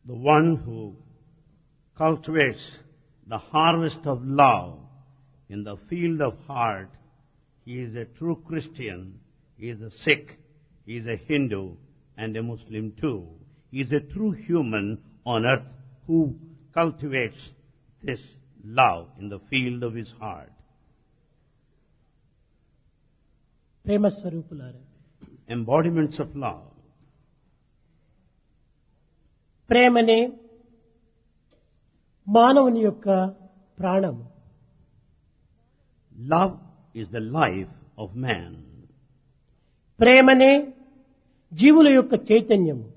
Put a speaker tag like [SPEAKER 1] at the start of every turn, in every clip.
[SPEAKER 1] The one who cultivates the harvest of love in the field of heart, he is a true Christian, he is a Sikh, he is a Hindu and a Muslim too. He is a true human on earth who cultivates this love in the field of his heart.
[SPEAKER 2] ప్రేమ స్వరూపులారా
[SPEAKER 1] Embodiments of love.
[SPEAKER 2] ప్రేమనే మానవుని యొక్క ప్రాణం
[SPEAKER 1] Love is the life of man.
[SPEAKER 2] ప్రేమనే జీవుల యొక్క చైతన్యము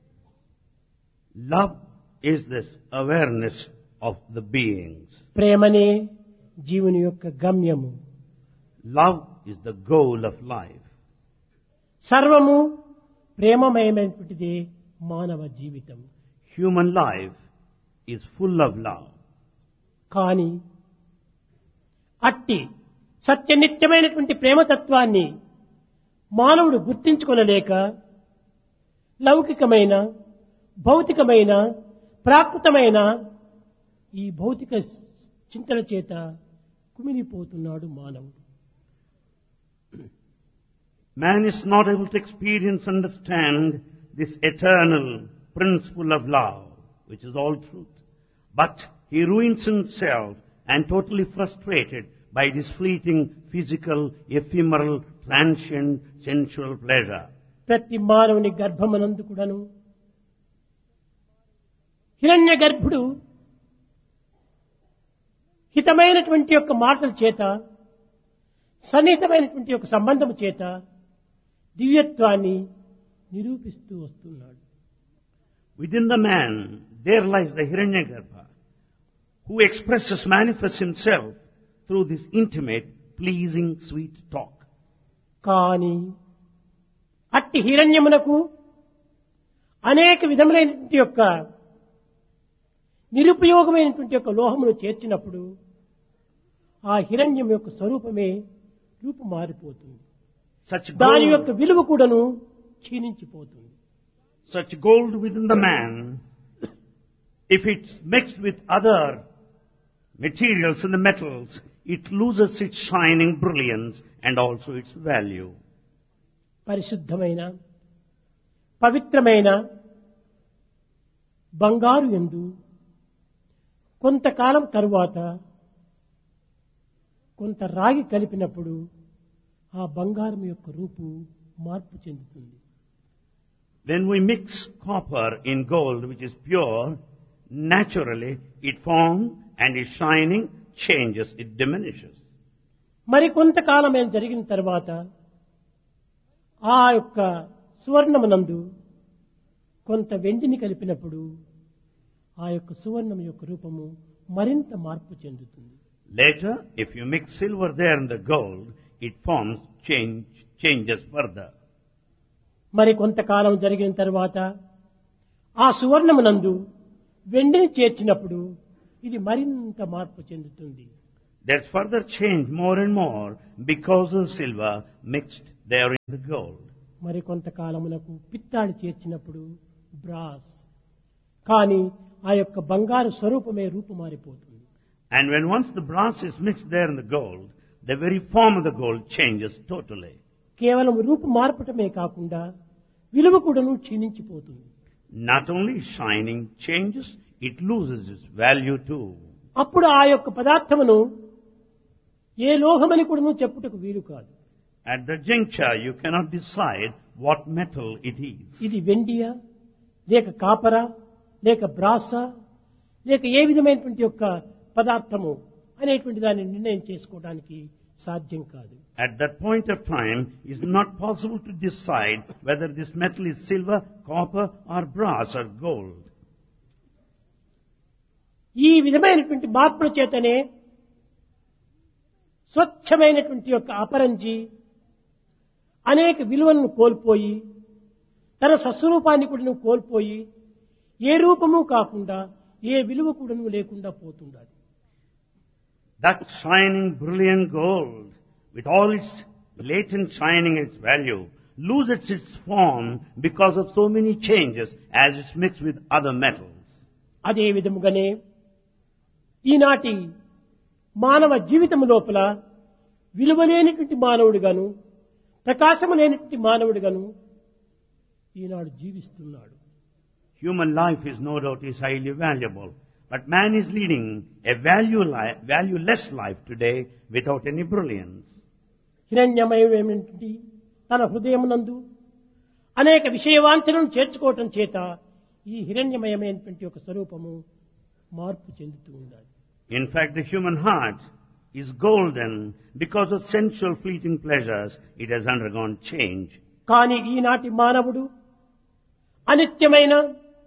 [SPEAKER 1] Love is this awareness of the beings.
[SPEAKER 2] ప్రేమనే జీవుని యొక్క గమ్యము
[SPEAKER 1] Love is the goal of life.
[SPEAKER 2] సర్వము ప్రేమమయమైనటువంటిది మానవ జీవితం
[SPEAKER 1] Human life is full of love.
[SPEAKER 2] కానీ అట్టి సత్యనిత్యమైనటువంటి ప్రేమతత్వాన్ని మానవుడు గుర్తించుకొనలేక లౌకికమైన భౌతికమైన ప్రాకృతమైన ఈ భౌతిక చింతన చేత కుమిలిపోతున్నాడు మానవుడు
[SPEAKER 1] Man is not able to experience, understand this eternal principle of love, which is all truth. But he ruins himself and totally frustrated by this fleeting, physical, ephemeral, transient, sensual pleasure.
[SPEAKER 2] ప్రతి మానవుని గర్భమనందు కూడాను హిరణ్య గర్భుడు హితమైనటువంటి యొక్క మాటల చేత సన్నిహితమైనటువంటి యొక్క సంబంధం చేత దివ్యత్వాన్ని నిరూపిస్తూ వస్తున్నాడు
[SPEAKER 1] Within the man, there lies the Hiranyagarbha, who expresses, manifests himself through this intimate, pleasing, sweet talk.
[SPEAKER 2] కానీ అట్టి హిరణ్యమునకు అనేక విధములైనటువంటి యొక్క నిరుపయోగమైనటువంటి యొక్క లోహమును చేర్చినప్పుడు ఆ హిరణ్యం యొక్క స్వరూపమే రూపు మారిపోతుంది
[SPEAKER 1] Such
[SPEAKER 2] దాని యొక్క
[SPEAKER 1] gold,
[SPEAKER 2] విలువ కూడాను క్షీణించిపోతుంది
[SPEAKER 1] such gold within the man, if it's mixed with other materials in the metals, it loses its shining brilliance and also its value.
[SPEAKER 2] పరిశుద్ధమైన పవిత్రమైన బంగారు ఎందు కొంతకాలం తరువాత కొంత రాగి కలిపినప్పుడు ఆ బంగారం యొక్క రూపు మార్పు చెందుతుంది
[SPEAKER 1] When we mix copper in gold, which is pure, naturally it forms and its shining changes, it diminishes.
[SPEAKER 2] మరి కొంతకాలం ఏం జరిగిన తర్వాత ఆ యొక్క సువర్ణమునందు కొంత వెండిని కలిపినప్పుడు ఆ యొక్క సువర్ణం యొక్క రూపము మరింత మార్పు చెందుతుంది
[SPEAKER 1] Later, if you mix silver there in the gold, it forms change, changes further.
[SPEAKER 2] మరి కొంతకాలం జరిగిన తర్వాత ఆ సువర్ణమునందు వెండిని చేర్చినప్పుడు ఇది మరింత మార్పు చెందుతుంది
[SPEAKER 1] There's further change more and more because of the silver mixed there in the gold.
[SPEAKER 2] మరి కొంతకాలమునకు పిత్తాడి చేర్చినప్పుడు బ్రాస్ కానీ ఆ యొక్క బంగారు స్వరూపమే రూపుమారిపోతుంది
[SPEAKER 1] And when once the brass is mixed there in the gold, the very form of the gold changes totally.
[SPEAKER 2] కేవలం రూపు మార్పటమే కాకుండా విలువ కూడాను క్షీణించిపోతుంది
[SPEAKER 1] Not only shining changes, it loses its value too.
[SPEAKER 2] అప్పుడు ఆ యొక్క పదార్థమును ఏ లోహమని కూడాను చెప్పుటకు వీలు కాదు
[SPEAKER 1] At the juncture, you cannot decide what metal it is.
[SPEAKER 2] ఇది వెండియా లేక కాపరా లేక బ్రాసా లేక ఏ విధమైనటువంటి యొక్క పదార్థము అనేటువంటి దాన్ని నిర్ణయం చేసుకోవడానికి సాధ్యం కాదు
[SPEAKER 1] At that point of time, it's not possible to decide whether this metal is silver, copper, or brass or gold.
[SPEAKER 2] ఈ విధమైనటువంటి మార్పుల చేతనే స్వచ్ఛమైనటువంటి యొక్క అపరంజి అనేక విలువలను కోల్పోయి తన సస్వరూపాన్ని కూడా కోల్పోయి ఏ రూపము కాకుండా ఏ విలువ కూడాను లేకుండా పోతుండాలి
[SPEAKER 1] That shining, brilliant gold, with all its latent shining its value, loses its form because of so many changes as it's mixed with other metals.
[SPEAKER 2] అదే విధముగానే ఈనాటి మానవ జీవితం లోపల విలువలేనటువంటి మానవుడిగాను ప్రకాశము లేనటువంటి మానవుడిగాను ఈనాడు జీవిస్తున్నాడు
[SPEAKER 1] Human life is no doubt is highly valuable, but man is leading a value li- valueless life today without any brilliance.
[SPEAKER 2] హిరణ్యమయమైనటువంటి తన హృదయమునందు అనేక విషయవాంఛలను చేర్చుకోవటం చేత ఈ హిరణ్యమయమైనటువంటి ఒక స్వరూపము మార్పు చెందుతూ ఉండాలి
[SPEAKER 1] In fact, the human heart is golden because of sensual fleeting pleasures. It has undergone change.
[SPEAKER 2] కానీ ఈనాటి మానవుడు అనిత్యమైన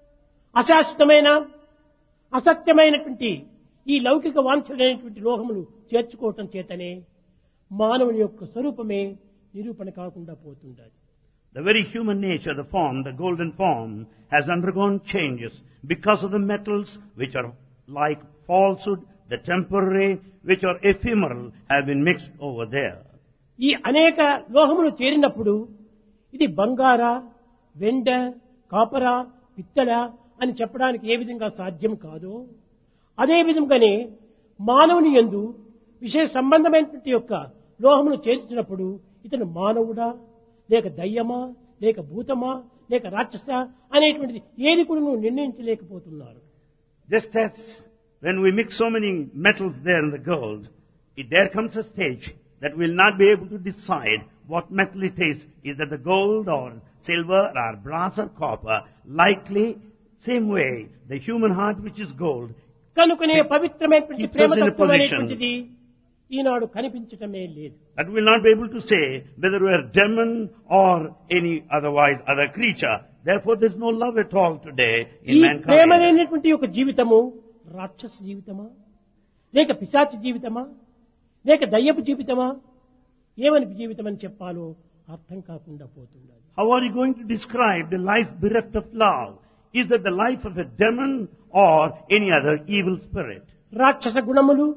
[SPEAKER 2] అశాశ్వతమైన అసత్యమైనటువంటి ఈ లౌకిక వాంఛలైనటువంటి లోహములు చేర్చుకోవటం చేతనే మానవుని యొక్క స్వరూపమే నిరూపణ కాకుండా పోతుండాలి
[SPEAKER 1] The very human nature, the form, the golden form, has undergone changes because of the metals which are like falsehood, the temporary, which are ephemeral, have been mixed over there.
[SPEAKER 2] ఈ అనేక లోహములు చేరినప్పుడు ఇది బంగార వెండ కాపర పిత్తడ అని చెప్పడానికి ఏ విధంగా సాధ్యం కాదో అదే విధంగానే మానవుని యందు విషయ సంబంధమైనటువంటి యొక్క లోహమును చేర్చినప్పుడు ఇతను మానవుడా లేక దయ్యమా లేక భూతమా లేక రాక్షస అనేటువంటిది ఏది కూడా నువ్వు నిర్ణయించలేకపోతున్నారు
[SPEAKER 1] Just as when we mix so many metals there in the gold, it, there comes a stage that we'll not be able to decide what metal it is. Is that the gold or silver or brass or copper? Likely, same way, the human heart which is gold
[SPEAKER 2] కనుకనే పవిత్రమైనటువంటి
[SPEAKER 1] Keeps us in a
[SPEAKER 2] ప్రేమతత్వం
[SPEAKER 1] position.
[SPEAKER 2] అనేటువంటిది ఈనాడు కనిపించటమే లేదు
[SPEAKER 1] that we'll not be able to say whether we are demon or any otherwise other creature. Therefore, there's no love at all today
[SPEAKER 2] ఈ
[SPEAKER 1] in mankind.
[SPEAKER 2] ప్రేమనేటువంటి ఒక జీవితము రాక్షస జీవితమా లేక పిశాచి జీవితమా లేక దయ్యపు జీవితమా ఏమని జీవితం అని చెప్పాలో అర్థం కాకుండా పోతున్నది
[SPEAKER 1] How are you going to describe the life bereft of love? Is that the life of a demon or any other evil spirit?
[SPEAKER 2] రాక్షస గుణములు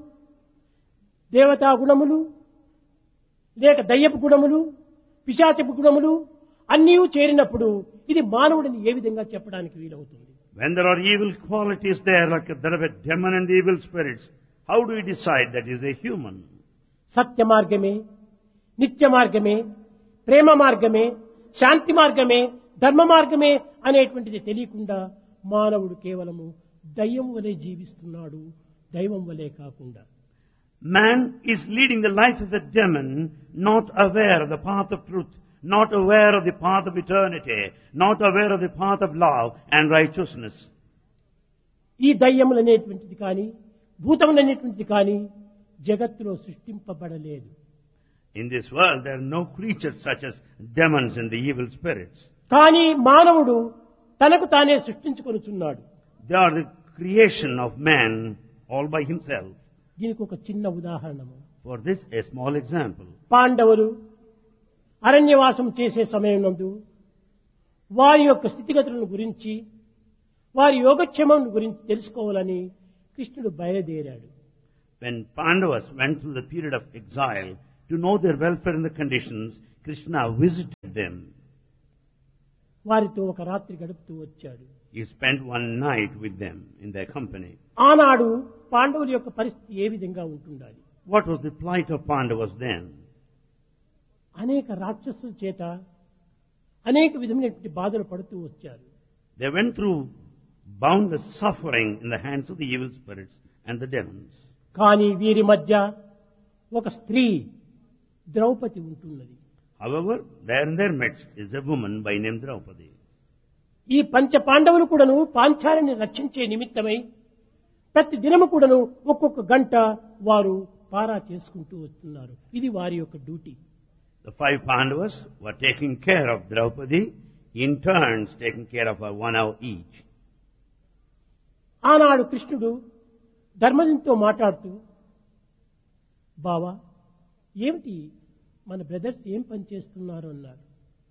[SPEAKER 2] దేవతా గుణములు లేక దయ్యపు గుణములు పిశాచపు గుణములు అన్నీ చేరినప్పుడు ఇది మానవుడిని ఏ విధంగా చెప్పడానికి వీలవుతుంది
[SPEAKER 1] When there are evil qualities there, like there are a demon and evil spirits, how do we decide that is a human?
[SPEAKER 2] సత్య మార్గమే నిత్య మార్గమే ప్రేమ మార్గమే శాంతి మార్గమే ధర్మ మార్గమే అనేటువంటిది తెలియకుండా మానవుడు కేవలము దయ్యం వలె జీవిస్తున్నాడు దైవం వలె కాకుండా
[SPEAKER 1] Man is leading the life of a demon, not aware of the path of truth, not aware of the path of eternity, not aware of the path of love and righteousness.
[SPEAKER 2] ఈ దయ్యములు అనేటువంటిది కానీ భూతములు అనేటువంటిది కానీ జగత్తులో సృష్టింపబడలేదు
[SPEAKER 1] In this world, there are no creatures such as demons and the evil spirits.
[SPEAKER 2] కానీ మానవుడు తనకు తానే సృష్టించుకొనుచున్నాడు
[SPEAKER 1] They are the creation of man all by himself.
[SPEAKER 2] దీనికి ఒక చిన్న ఉదాహరణము
[SPEAKER 1] For this, a small example.
[SPEAKER 2] పాండవులు అరణ్యవాసం చేసే సమయం నందు వారి యొక్క స్థితిగతులను గురించి వారి యోగక్షేమం గురించి తెలుసుకోవాలని కృష్ణుడు బయలుదేరాడు
[SPEAKER 1] When Pandavas went through the period of exile to know their welfare and the conditions, Krishna visited them.
[SPEAKER 2] వారితో ఒక రాత్రి గడుపుతూ వచ్చాడు
[SPEAKER 1] He spent one night with them in their company.
[SPEAKER 2] ఆనాడు పాండవుల యొక్క పరిస్థితి ఏ విధంగా ఉంటుండాలి
[SPEAKER 1] What was the plight of Pandavas then?
[SPEAKER 2] అనేక రాక్షసుల చేత అనేక విధమైనటువంటి బాధలు పడుతూ వచ్చారు
[SPEAKER 1] They went through boundless suffering in the hands of the evil spirits and the demons.
[SPEAKER 2] కానీ వీరి మధ్య ఒక స్త్రీ ద్రౌపది ఉంటున్నది
[SPEAKER 1] However, there in their midst is a woman by name Draupadi.
[SPEAKER 2] ఈ పంచ పాండవులు కూడాను పాంచాలిని రక్షించే నిమిత్తమై ప్రతి దినము కూడాను ఒక్కొక్క గంట వారు పారా చేసుకుంటూ వస్తున్నారు ఇది వారి యొక్క duty
[SPEAKER 1] The five Pandavas were taking care of Draupadi, in turns taking care of her one hour each.
[SPEAKER 2] ఆనాడు కృష్ణుడు ధర్మజంతో మాట్లాడుతూ బావా ఏమిటి మన బ్రదర్స్ ఏం పని చేస్తున్నారు అన్నాడు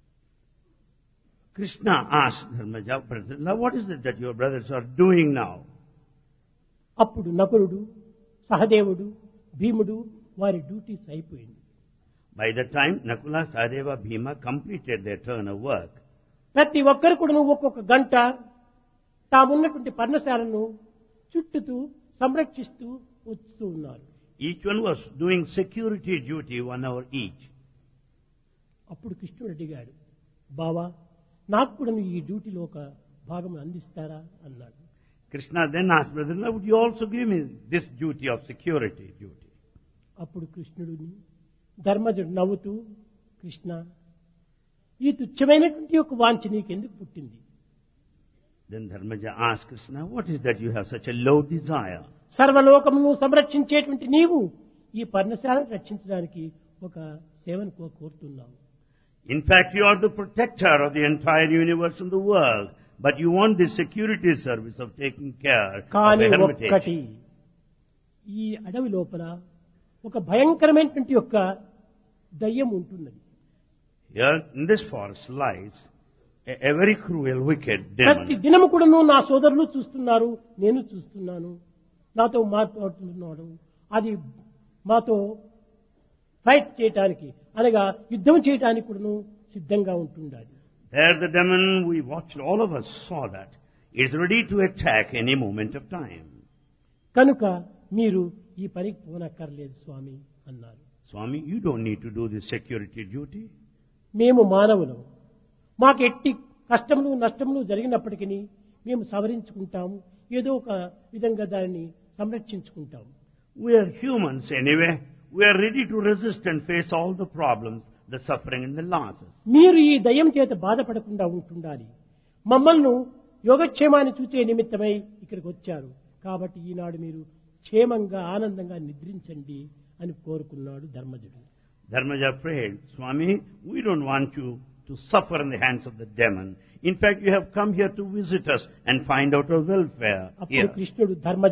[SPEAKER 1] Krishna asked Dharmaja, "Brother, what is it that your brothers are doing now?
[SPEAKER 2] అప్పుడు నకులుడు సహదేవుడు భీముడు వారి డ్యూటీస్ అయిపోయింది
[SPEAKER 1] By the time Nakula, Sahadeva, Bhima completed their turn of work,
[SPEAKER 2] ప్రతి ఒక్కరు కూడా ఒక్కొక్క గంట తామున్నటువంటి పర్ణశాలను చుట్టుతూ సంరక్షిస్తూ వస్తూ ఉన్నారు
[SPEAKER 1] Each one was doing security duty one hour each.
[SPEAKER 2] అప్పుడు కృష్ణుడు అడిగాడు బావా నాకు కూడా నువ్వు ఈ డ్యూటీలో ఒక భాగం అందిస్తారా అన్నాడు
[SPEAKER 1] Krishna then asked, Brother, would you also give me this duty of security duty?
[SPEAKER 2] అప్పుడు కృష్ణుడిని ధర్మజుడు నవ్వుతూ కృష్ణ ఈ తుచ్చమైనటువంటి ఒక వాంఛ నీకెందుకు పుట్టింది
[SPEAKER 1] Then Dharmaja asked Krishna, what is that you have such a low desire?
[SPEAKER 2] సర్వలోకమును సంరక్షించేటువంటి నీవు ఈ పర్ణశాలను రక్షించడానికి ఒక సేవను కో- కోరుతున్నావు
[SPEAKER 1] In fact, you are the protector of the entire universe and the world, but you want the security service of taking care of
[SPEAKER 2] కానీ
[SPEAKER 1] a
[SPEAKER 2] ఒక్కటి
[SPEAKER 1] hermitage.
[SPEAKER 2] ఈ అడవి లోపల ఒక భయంకరమైనటువంటి యొక్క దయ్యం ఉంటున్నది
[SPEAKER 1] Here in this forest lies a, a very cruel, wicked
[SPEAKER 2] ప్రతి
[SPEAKER 1] demon.
[SPEAKER 2] దినము కూడాను నా సోదరులు చూస్తున్నారు నేను చూస్తున్నాను నాతో మాట్లాడుతున్నాడు అది మాతో ఫైట్ చేయటానికి అనగా యుద్ధం చేయటానికి కూడాను సిద్ధంగా ఉంటుండాలి
[SPEAKER 1] There the demon, we watched, all of us saw that, is ready to attack any moment of time.
[SPEAKER 2] కనుక మీరు ఈ పనికి పోనక్కర్లేదు స్వామి అన్నారు
[SPEAKER 1] Swami, you don't need to do this security duty.
[SPEAKER 2] మేము మానవులం మాకు ఎట్టి కష్టములు నష్టములు జరిగినప్పటికీ మేము సవరించుకుంటాము ఏదో ఒక విధంగా దానిని సంరక్షించుకుంటాము
[SPEAKER 1] We are humans anyway. We are ready to resist and face all the problems, the suffering and the losses.
[SPEAKER 2] మీరు ఈ దయ్యం చేత బాధపడకుండా ఉంటుండాలి మమ్మల్ని యోగక్షేమాన్ని చూచే నిమిత్తమై ఇక్కడికి వచ్చారు కాబట్టి ఈనాడు మీరు క్షేమంగా ఆనందంగా నిద్రించండి అని కోరుకున్నాడు ధర్మజుడు
[SPEAKER 1] Dharmaja prayed, Swami, we don't want you to suffer in the hands of the demon. In fact, you have come here to visit us and find out our welfare
[SPEAKER 2] అప్పుడు
[SPEAKER 1] here.
[SPEAKER 2] కృష్ణుడు ధర్మజ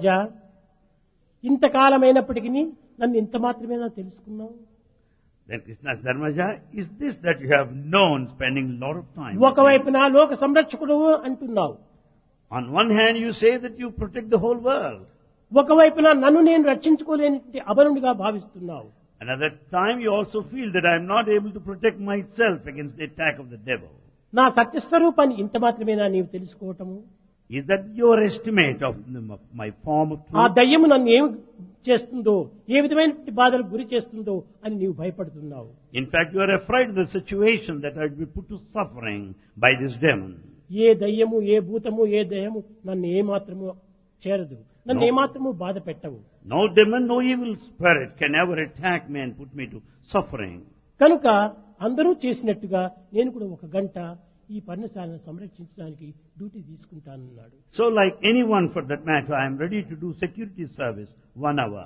[SPEAKER 2] ఇంతకాలమైనప్పటికీ నన్ను ఇంత మాత్రమేనా తెలుసుకున్నావు
[SPEAKER 1] Then Krishna asked Dharmaja, is this that you have known spending a lot of time? with me?
[SPEAKER 2] ఒకవైపున లోక సంరక్షకుడు అంటున్నావు
[SPEAKER 1] On one hand, you say that you protect the whole world.
[SPEAKER 2] ఒకవైపున నన్ను నేను రక్షించుకోలేని అబరునిగా భావిస్తున్నావు
[SPEAKER 1] Another time, you also feel that I am not able to protect myself against the attack of the devil.
[SPEAKER 2] నా సత్యస్వరూపాన్ని ఇంత మాత్రమేనా నీవు తెలుసుకోవటము
[SPEAKER 1] Is that your estimate of the- of my form of
[SPEAKER 2] ఆ
[SPEAKER 1] truth?
[SPEAKER 2] దయ్యము నన్ను ఏం చేస్తుందో ఏ విధమైనటువంటి బాధలకు గురి చేస్తుందో అని నీవు భయపడుతున్నావు
[SPEAKER 1] In fact, you are afraid of the situation that I will be put to suffering by this demon.
[SPEAKER 2] ఏ దయ్యము ఏ భూతము ఏ దయ్యము నన్ను ఏమాత్రము చేరదు నన్ను
[SPEAKER 1] No.
[SPEAKER 2] ఏమాత్రము బాధ పెట్టవు
[SPEAKER 1] No demon, no evil spirit can ever attack me and put me to suffering.
[SPEAKER 2] కనుక అందరూ చేసినట్టుగా నేను కూడా ఒక గంట ఈ పర్ణశాలను సంరక్షించడానికి డ్యూటీ తీసుకుంటానన్నాడు
[SPEAKER 1] So like anyone for that matter, I am ready to do security service one hour.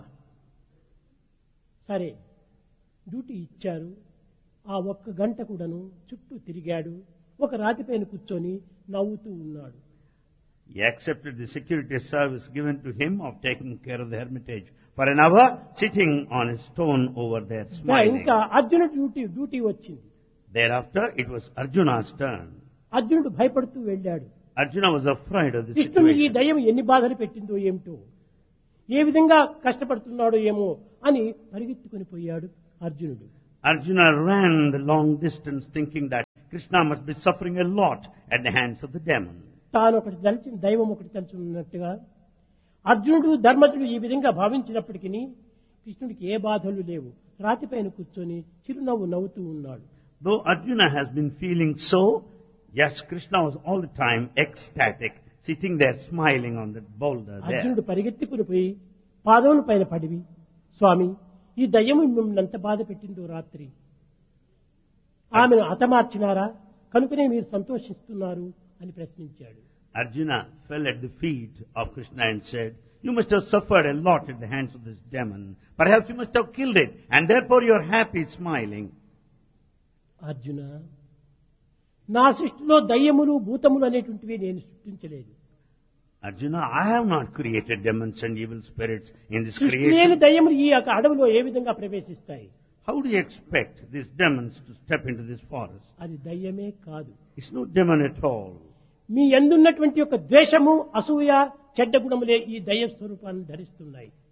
[SPEAKER 2] సరే డ్యూటీ ఇచ్చారు ఆ ఒక్క గంట కూడాను చుట్టూ తిరిగాడు ఒక రాతిపైన కూర్చొని నవ్వుతూ ఉన్నాడు
[SPEAKER 1] He accepted the security service given to him of taking care of the hermitage for an hour, sitting on a stone over there
[SPEAKER 2] ఇంకా-
[SPEAKER 1] smiling.
[SPEAKER 2] ఇంకా అర్జునుడు డ్యూటీ డ్యూటీ వచ్చింది
[SPEAKER 1] Thereafter, it was Arjuna's turn.
[SPEAKER 2] అర్జునుడు భయపడుతూ వెళ్ళాడు
[SPEAKER 1] Arjuna was afraid of the
[SPEAKER 2] కృష్ణుడు ఈ
[SPEAKER 1] situation.
[SPEAKER 2] దయ్యం ఎన్ని బాధలు పెట్టిందో ఏమిటో ఏ విధంగా కష్టపడుతున్నాడో ఏమో అని పరిగెత్తుకుని పోయాడు అర్జునుడు
[SPEAKER 1] Arjuna ran the long distance thinking that Krishna must be suffering a lot at the hands of the demon.
[SPEAKER 2] తాను ఒకటి తలిచిన దైవం ఒకటి తలుచున్నట్టుగా అర్జునుడు ధర్మజుడు ఈ విధంగా భావించినప్పటికీ కృష్ణుడికి ఏ బాధలు లేవు రాతిపైన కూర్చొని చిరునవ్వు నవ్వుతూ ఉన్నాడు
[SPEAKER 1] Though Arjuna has been feeling so, yes, Krishna was all the time ecstatic, sitting there smiling on that boulder there.
[SPEAKER 2] అర్జునుడు పరిగెత్తుకుని పోయి పాదముల పైన పడివి స్వామి ఈ దయ్యము మిమ్మల్ని ఎంత బాధ పెట్టిందో రాత్రి ఆమెను హతమార్చినారా కనుకనే మీరు సంతోషిస్తున్నారు అని ప్రశ్నించాడు
[SPEAKER 1] Arjuna fell at the feet of Krishna and said, You must have suffered a lot at the hands of this demon. Perhaps you must have killed it, and therefore you are happy, smiling.
[SPEAKER 2] Arjuna నా సృష్టిలో దయ్యములు భూతములు అనేటువంటివి నేను సృష్టించలేదు
[SPEAKER 1] Arjuna, I have not created demons and evil spirits in this
[SPEAKER 2] సృష్టి లేని
[SPEAKER 1] creation.
[SPEAKER 2] దయ్యములు ఈ యొక్క అడవిలో ఏ విధంగా ప్రవేశిస్తాయి
[SPEAKER 1] How do you expect these demons to step into this forest?
[SPEAKER 2] అది దయ్యమే కాదు
[SPEAKER 1] It's no demon at all.
[SPEAKER 2] మీ ఎందున్నటువంటి యొక్క ద్వేషము అసూయ చెడ్డ గుణములే ఈ దయ్య స్వరూపాన్ని ధరిస్తున్నాయి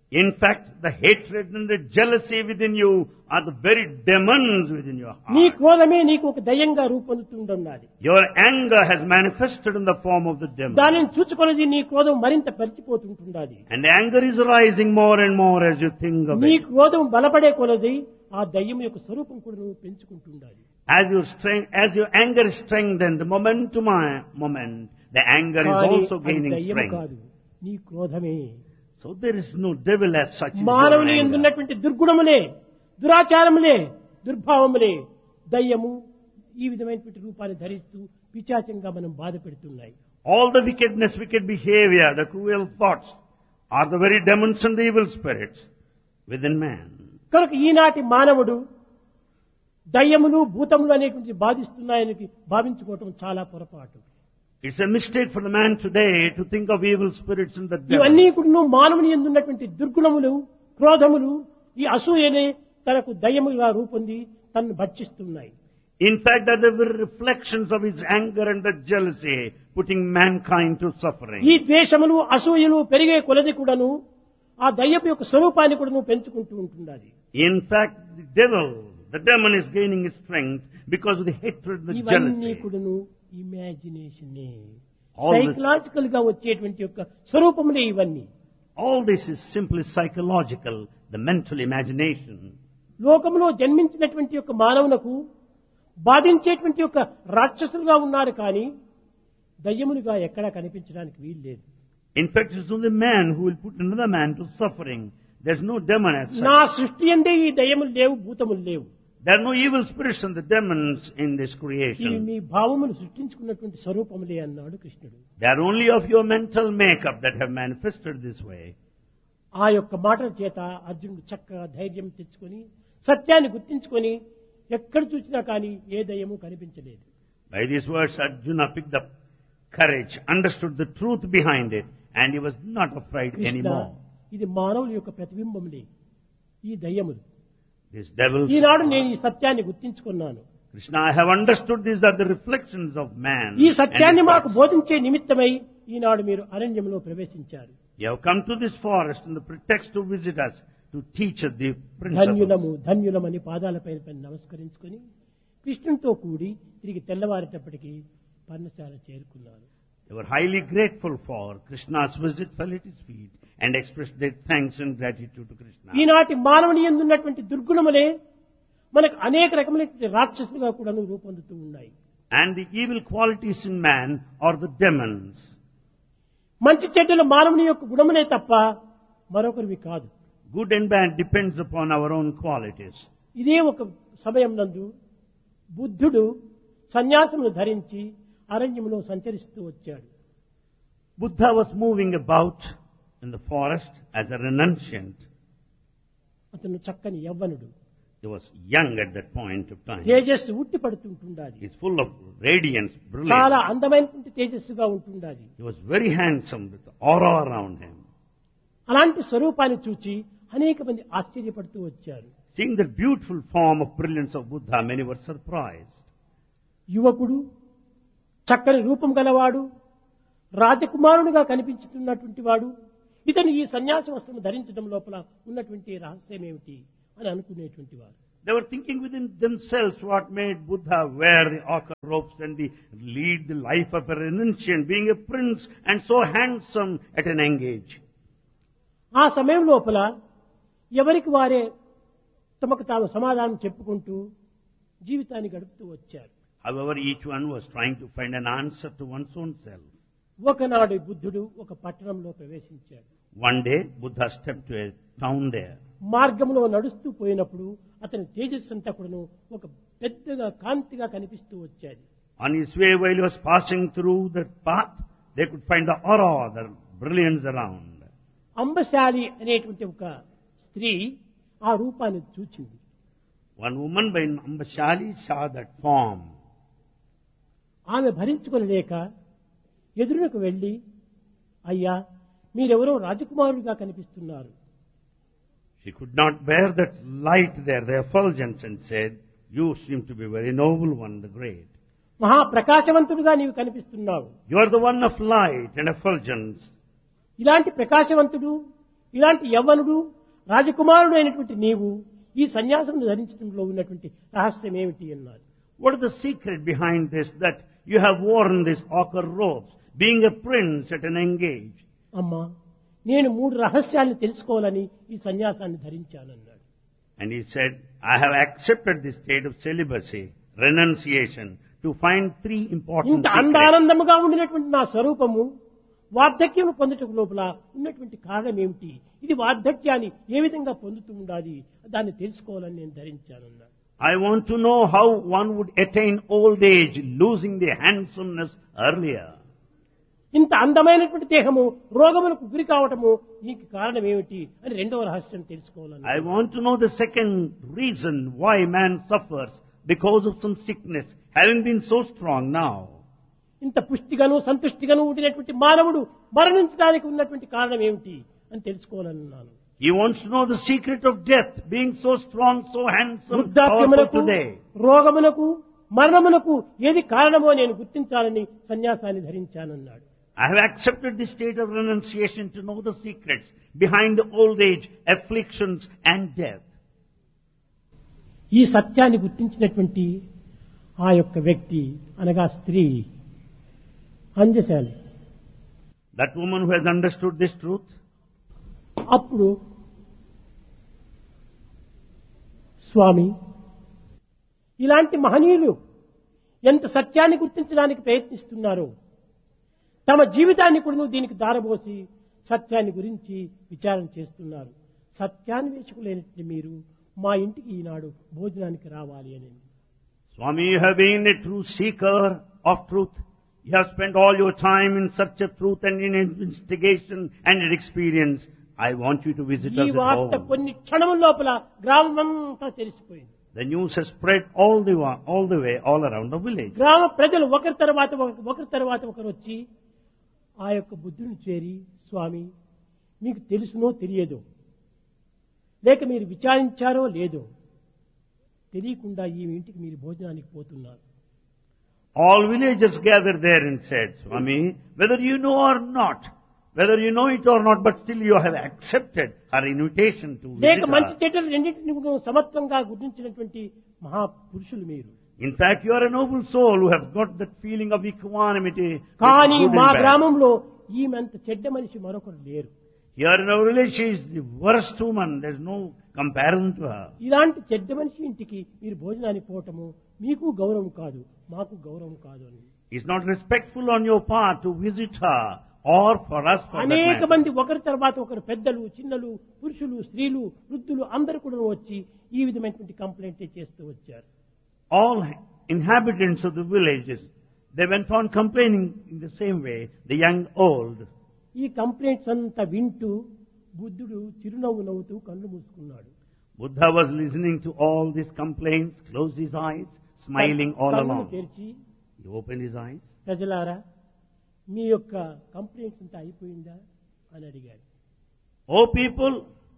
[SPEAKER 1] In fact, the hatred and the jealousy within you are the very demons within your
[SPEAKER 2] నీ
[SPEAKER 1] heart.
[SPEAKER 2] క్రోధమే నీకు ఒక దయ్యంగా రూపొందుతుండన్నది
[SPEAKER 1] Your anger has manifested in the form of the demon.
[SPEAKER 2] దానిని చూచుకొనది నీ క్రోధం మరింత పెరిచిపోతుంటున్నది
[SPEAKER 1] And anger is rising more and more as you think of
[SPEAKER 2] నీ
[SPEAKER 1] it.
[SPEAKER 2] క్రోధం బలపడే కొలది ఆ దయ్యం యొక్క స్వరూపం కూడా నువ్వు పెంచుకుంటుండాలి
[SPEAKER 1] As your strength, as your anger is strengthened, moment to mo- moment, the anger is
[SPEAKER 2] కానీ
[SPEAKER 1] also
[SPEAKER 2] అది
[SPEAKER 1] gaining
[SPEAKER 2] దయ్యం
[SPEAKER 1] strength.
[SPEAKER 2] కాదు నీ క్రోధమే
[SPEAKER 1] So there is no devil as such. in your
[SPEAKER 2] మానవుని
[SPEAKER 1] anger.
[SPEAKER 2] ఎందున్నటువంటి దుర్గుణములే దురాచారములే దుర్భావములే దయ్యము ఈ విధమైనటువంటి రూపాన్ని ధరిస్తూ పిచాచంగా మనం బాధ పెడుతున్నాయి
[SPEAKER 1] All the wickedness, wicked behavior, the cruel thoughts are the very demons and the evil spirits within man.
[SPEAKER 2] కనుక ఈనాటి మానవుడు దయ్యములు భూతములు అనేటువంటి బాధిస్తున్నాయని భావించుకోవటం చాలా పొరపాటు
[SPEAKER 1] It's a mistake for the man today to think of evil spirits and the
[SPEAKER 2] ఇవన్నీ
[SPEAKER 1] devil.
[SPEAKER 2] కూడా మానవుని ఎందున్నటువంటి దుర్గుణములు క్రోధములు ఈ అసూయనే తనకు దయ్యముగా రూపొంది తనను భక్షిస్తున్నాయి
[SPEAKER 1] In fact, they're the very reflections of his anger and the jealousy, putting mankind to suffering.
[SPEAKER 2] ఈ ద్వేషములు అసూయలు పెరిగే కొలది కూడాను ఆ దయ్యపు యొక్క స్వరూపాన్ని కూడా నువ్వు పెంచుకుంటూ ఉంటుండాలి
[SPEAKER 1] In fact, the devil, the demon is gaining his strength because of the hatred, the
[SPEAKER 2] ఇవన్నీ
[SPEAKER 1] jealousy.
[SPEAKER 2] కూడాను ఇమాజినేషన్
[SPEAKER 1] All this-
[SPEAKER 2] సైకలాజికల్ గా వచ్చేటువంటి యొక్క స్వరూపములే ఇవన్నీ
[SPEAKER 1] All this is simply psychological, the mental imagination.
[SPEAKER 2] లోకంలో జన్మించినటువంటి యొక్క మానవునకు బాధించేటువంటి యొక్క రాక్షసులుగా ఉన్నారు కానీ దయ్యములుగా ఎక్కడా కనిపించడానికి వీలు లేదు
[SPEAKER 1] In fact, it's only man who will put another man to suffering. There's no demon as such.
[SPEAKER 2] నా సృష్టి అందే ఈ దయ్యములు లేవు భూతములు లేవు
[SPEAKER 1] There are no evil spirits and the demons in this
[SPEAKER 2] ఇవి
[SPEAKER 1] creation.
[SPEAKER 2] మీ భావములు సృష్టించుకున్నటువంటి స్వరూపములే అన్నాడు కృష్ణుడు
[SPEAKER 1] They are only of your mental makeup that have manifested this way.
[SPEAKER 2] ఆ యొక్క మాటల చేత అర్జునుడు చక్కగా ధైర్యం తెచ్చుకొని సత్యాన్ని గుర్తించుకొని ఎక్కడ చూసినా కానీ ఏ దయ్యము కనిపించలేదు
[SPEAKER 1] By these words, Arjuna picked up courage, understood the truth behind it, and he was not afraid
[SPEAKER 2] Krishna
[SPEAKER 1] anymore.
[SPEAKER 2] ఇది మానవుల యొక్క ప్రతిబింబములే ఈ దయ్యములు
[SPEAKER 1] These devils,
[SPEAKER 2] ఈనాడు నేను ఈ సత్యాన్ని గుర్తించుకున్నాను
[SPEAKER 1] Krishna, I have understood these are the reflections of man.
[SPEAKER 2] ఈ
[SPEAKER 1] and
[SPEAKER 2] సత్యాన్ని
[SPEAKER 1] his
[SPEAKER 2] మాకు
[SPEAKER 1] thoughts.
[SPEAKER 2] బోధించే నిమిత్తమై ఈనాడు మీరు అరణ్యంలో ప్రవేశించారు
[SPEAKER 1] You have come to this forest in the pretext to visit us, to teach us the principles.
[SPEAKER 2] ధన్యులము ధన్యులమని పాదాలపైన పైన నమస్కరించుకొని కృష్ణునితో కూడి తిరిగి తెల్లవారేటప్పటికి పర్ణశాల చేరుకున్నాను
[SPEAKER 1] They were highly grateful for Krishna's visit, fell at his feet, and expressed their thanks and gratitude to Krishna.
[SPEAKER 2] ఈనాటి మానవుని ఎందున్నటువంటి దుర్గుణములే మనకు అనేక రకమైనటువంటి రాక్షసులుగా కూడా రూపొందుతూ ఉన్నాయి
[SPEAKER 1] And the evil qualities in man are the demons.
[SPEAKER 2] మంచి చెడ్డలు మానవుని యొక్క గుణములే తప్ప మరొకరివి కాదు
[SPEAKER 1] Good and bad depends upon our own qualities.
[SPEAKER 2] ఇదే ఒక సమయం నందు బుద్ధుడు సన్యాసమును ధరించి అరణ్యములో సంచరిస్తూ వచ్చాడు
[SPEAKER 1] Buddha was moving about in the forest as a renunciant.
[SPEAKER 2] అతను చక్కని యవ్వనుడు
[SPEAKER 1] He was young at that point of time.
[SPEAKER 2] తేజస్సు ఉట్టి పడుతుంటుండాలి
[SPEAKER 1] He's full of radiance,
[SPEAKER 2] చాలా
[SPEAKER 1] brilliance.
[SPEAKER 2] అందమైనటువంటి తేజస్సుగా ఉంటుండాలి
[SPEAKER 1] He was very handsome with aura around him.
[SPEAKER 2] అలాంటి స్వరూపాన్ని చూచి అనేక మంది ఆశ్చర్యపడుతూ వచ్చారు
[SPEAKER 1] Seeing the beautiful form of brilliance of Buddha, many were surprised.
[SPEAKER 2] యువకుడు చక్కని రూపం గలవాడు రాజకుమారునిగా కనిపించుతున్నటువంటి వాడు ఇతను ఈ సన్యాస వస్త్రం ధరించడం లోపల ఉన్నటువంటి రహస్యం ఏమిటి అని అనుకునేటువంటి వారు
[SPEAKER 1] They were thinking within themselves what made Buddha wear the ochre robes and the, lead the life of a renunciant, being a prince and so handsome at an young age.
[SPEAKER 2] ఆ సమయం లోపల ఎవరికి వారే తమకు తాము సమాధానం చెప్పుకుంటూ జీవితాన్ని గడుపుతూ వచ్చారు
[SPEAKER 1] However, each one was trying to find an answer to one's own self.
[SPEAKER 2] ఒకనాడు బుద్ధుడు ఒక పట్టణంలో ప్రవేశించాడు
[SPEAKER 1] One day, Buddha stepped to a town there.
[SPEAKER 2] మార్గంలో నడుస్తూ పోయినప్పుడు అతని తేజస్సు అంతా కూడాను ఒక పెద్దగా కాంతిగా కనిపిస్తూ వచ్చేది
[SPEAKER 1] On his way, while he was passing through the path, they could find the aura, the brilliance around.
[SPEAKER 2] అంబశాలి అనేటువంటి ఒక స్త్రీ ఆ రూపాన్ని చూచింది
[SPEAKER 1] One woman by name Ambashali saw that form.
[SPEAKER 2] ఆమె భరించుకొనలేక ఎదురునకు వెళ్ళి అయ్యా మీరెవరో రాజకుమారుడిగా కనిపిస్తున్నారు
[SPEAKER 1] She could not bear that light there, the effulgence, and said, You seem to be a very noble one, the great.
[SPEAKER 2] మహాప్రకాశవంతుడిగా నీవు కనిపిస్తున్నావు
[SPEAKER 1] You are the one of light and effulgence.
[SPEAKER 2] ఇలాంటి ప్రకాశవంతుడు ఇలాంటి యవ్వనుడు రాజకుమారుడు అయినటువంటి నీవు ఈ సన్యాసం ధరించడంలో ఉన్నటువంటి రహస్యం ఏమిటి అన్నారు
[SPEAKER 1] What is the secret behind this that you have worn these ochre robes, being a prince at an young age?
[SPEAKER 2] అమ్మా నేను మూడు రహస్యాలను తెలుసుకోవాలని ఈ సన్యాసాన్ని ధరించానన్నాడు
[SPEAKER 1] And he said, I have accepted this state of celibacy, renunciation, to find three important
[SPEAKER 2] ఇంత
[SPEAKER 1] secrets.
[SPEAKER 2] అందానందముగా ఉండినటువంటి నా స్వరూపము వార్ధక్యం పొందుటకు లోపల ఉన్నటువంటి కారణం ఏమిటి ఇది వార్ధక్యాన్ని ఏ విధంగా పొందుతూ ఉండాలి దాన్ని తెలుసుకోవాలని నేను ధరించానన్నాడు
[SPEAKER 1] I want to know how one would attain old age, losing the handsomeness earlier.
[SPEAKER 2] ఇంత అందమైనటువంటి దేహము రోగములకు గురి కావటము దీనికి కారణం ఏమిటి అని రెండవ రహస్యం తెలుసుకోవాలని
[SPEAKER 1] I want to know the second reason why man suffers because of some sickness, having been so strong now.
[SPEAKER 2] ఇంత పుష్టిగాను సంతుష్టిగాను ఉండినటువంటి మానవుడు మరణించడానికి ఉన్నటువంటి కారణం ఏమిటి అని తెలుసుకోవాలన్నాను
[SPEAKER 1] He wants to know the secret of death, being so strong, so handsome, powerful
[SPEAKER 2] వృద్ధాప్యములకు
[SPEAKER 1] today.
[SPEAKER 2] రోగమునకు మరణమునకు ఏది కారణమో నేను గుర్తించాలని సన్యాసాన్ని ధరించానన్నాడు
[SPEAKER 1] I have accepted the state of renunciation to know the secrets behind the old age, afflictions and death.
[SPEAKER 2] ఈ సత్యాన్ని గుర్తించినటువంటి ఆ యొక్క వ్యక్తి అనగా స్త్రీ అంజశాలి
[SPEAKER 1] That woman who has understood this truth,
[SPEAKER 2] అప్పుడు స్వామి ఇలాంటి మహనీయులు ఎంత సత్యాన్ని గుర్తించడానికి ప్రయత్నిస్తున్నారో తమ జీవితాన్ని కూడా దీనికి దారబోసి సత్యాన్ని గురించి విచారణ చేస్తున్నారు సత్యాన్వేషకులైనటువంటి మీరు మా ఇంటికి ఈనాడు భోజనానికి రావాలి అని
[SPEAKER 1] Swami, you have been a true seeker of truth. You have spent all your time in search of truth and in investigation and in experience. I want you to visit
[SPEAKER 2] ఈ
[SPEAKER 1] us at
[SPEAKER 2] వార్త
[SPEAKER 1] home.
[SPEAKER 2] కొన్ని క్షణముల లోపల గ్రామమంతా తెలిసిపోయింది
[SPEAKER 1] The news has spread all the, wa- all the way, all around the village.
[SPEAKER 2] గ్రామ ప్రజలు ఒకరి తర్వాత ఒక- ఒకరి తర్వాత ఒకరు వచ్చి ఆ యొక్క బుద్ధుని చేరి స్వామి మీకు తెలుసునో తెలియదో లేక మీరు విచారించారో లేదో తెలియకుండా ఈ ఇంటికి మీరు భోజనానికి పోతున్నారు
[SPEAKER 1] All villagers gathered there and said, Swami, whether you know or not, whether you know it or not, but still you have accepted her invitation to
[SPEAKER 2] లేక
[SPEAKER 1] visit
[SPEAKER 2] మంచి
[SPEAKER 1] her.
[SPEAKER 2] చెడ్డలు రెండింటిని కూడా సమత్వంగా గుర్తించినటువంటి మహాపురుషులు మీరు
[SPEAKER 1] In fact, you are a noble soul who has got that feeling of equanimity. with
[SPEAKER 2] కానీ
[SPEAKER 1] good and
[SPEAKER 2] మా
[SPEAKER 1] bad.
[SPEAKER 2] గ్రామంలో ఈమె అంత చెడ్డ మనిషి మరొకరు లేరు
[SPEAKER 1] Here in our village, she is the worst woman. There's no comparison to her.
[SPEAKER 2] ఇలాంటి చెడ్డ మనిషి ఇంటికి మీరు భోజనానికి పోవటము మీకు గౌరవం కాదు మాకు గౌరవం కాదు అని
[SPEAKER 1] It's not respectful on your part to visit her or for us for that
[SPEAKER 2] అనేక
[SPEAKER 1] matter.
[SPEAKER 2] మంది ఒకరి తర్వాత ఒకరు పెద్దలు చిన్నలు పురుషులు స్త్రీలు వృద్ధులు అందరూ కూడా వచ్చి ఈ విధమైనటువంటి కంప్లైంట్ చేస్తూ వచ్చారు
[SPEAKER 1] All inhabitants of the villages, they went on complaining in the same way, the young, old.
[SPEAKER 2] ఈ కంప్లైంట్స్ అంతా వింటూ బుద్ధుడు చిరునవ్వు నవ్వుతూ కళ్ళు మూసుకున్నాడు
[SPEAKER 1] Buddha was listening to all these complaints, closed his eyes, smiling all
[SPEAKER 2] కళ్ళను
[SPEAKER 1] along.
[SPEAKER 2] తెరిచి
[SPEAKER 1] He opened his eyes.
[SPEAKER 2] ప్రజలారా మీ యొక్క కంప్లైంట్స్ అంతా అయిపోయిందా అని అడిగాడు
[SPEAKER 1] Oh people,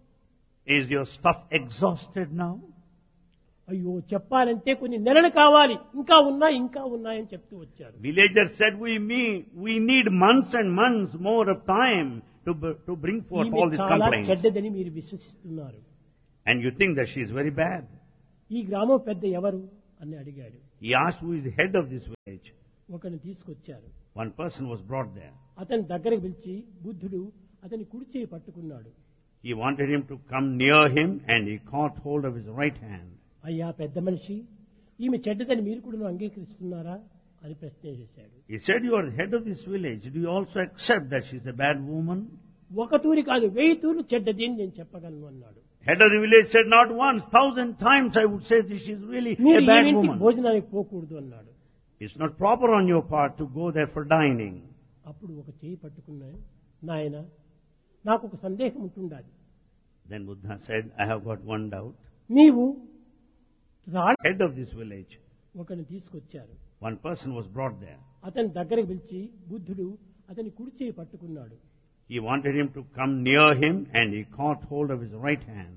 [SPEAKER 1] is your stuff exhausted now?
[SPEAKER 2] అయ్యో చెప్పాలంటే కొన్ని నెలలు కావాలి ఇంకా ఉన్నాయి ఇంకా ఉన్నాయని చెప్తూ వచ్చారు
[SPEAKER 1] Villagers said, we, me- we need months and months more of time to, b- to bring forth
[SPEAKER 2] ఈమె
[SPEAKER 1] all these
[SPEAKER 2] చాలా
[SPEAKER 1] complaints.
[SPEAKER 2] చెడ్డదని మీరు విశ్వసిస్తున్నారు
[SPEAKER 1] And you think that she is very bad.
[SPEAKER 2] ఈ గ్రామం పెద్ద ఎవరు అని అడిగాడు
[SPEAKER 1] He asked who is the head of this village.
[SPEAKER 2] ఒకరిని తీసుకొచ్చారు
[SPEAKER 1] One person was brought there.
[SPEAKER 2] అతని దగ్గరకు పిలిచి బుద్ధుడు అతని కుడి చేయి పట్టుకున్నాడు
[SPEAKER 1] He wanted him to come near him and he caught hold of his right hand.
[SPEAKER 2] అయ్యా పెద్ద మనిషి ఈమె చెడ్డదని మీరు కూడా అంగీకరిస్తున్నారా అని ప్రశ్న చేశాడు
[SPEAKER 1] He said, you are the head of this village. Do you also accept that she is a bad woman?
[SPEAKER 2] ఒక తూరి కాదు వెయ్యి తూర్లు చెడ్డది అని నేను చెప్పగలను అన్నాడు
[SPEAKER 1] Head of the village said, not once, thousand times I would say that she is really
[SPEAKER 2] మీరు
[SPEAKER 1] a
[SPEAKER 2] ఈ
[SPEAKER 1] bad
[SPEAKER 2] ఇంటికి
[SPEAKER 1] woman.
[SPEAKER 2] భోజనానికి పోకూడదు అన్నాడు
[SPEAKER 1] It's not proper on your part to go there for dining.
[SPEAKER 2] అప్పుడు ఒక చేయి పట్టుకున్నా నాయన నాకు ఒక సందేహం ఉంటుండాలి
[SPEAKER 1] Then Buddha said, I have got one doubt.
[SPEAKER 2] నీవు రాళ్ళ
[SPEAKER 1] Head of this village,
[SPEAKER 2] ఒకరిని తీసుకొచ్చారు
[SPEAKER 1] one person was brought there.
[SPEAKER 2] అతని దగ్గరకు పిలిచి బుద్ధుడు అతని కుడి చేయి పట్టుకున్నాడు
[SPEAKER 1] He wanted him to come near him and he caught hold of his right hand.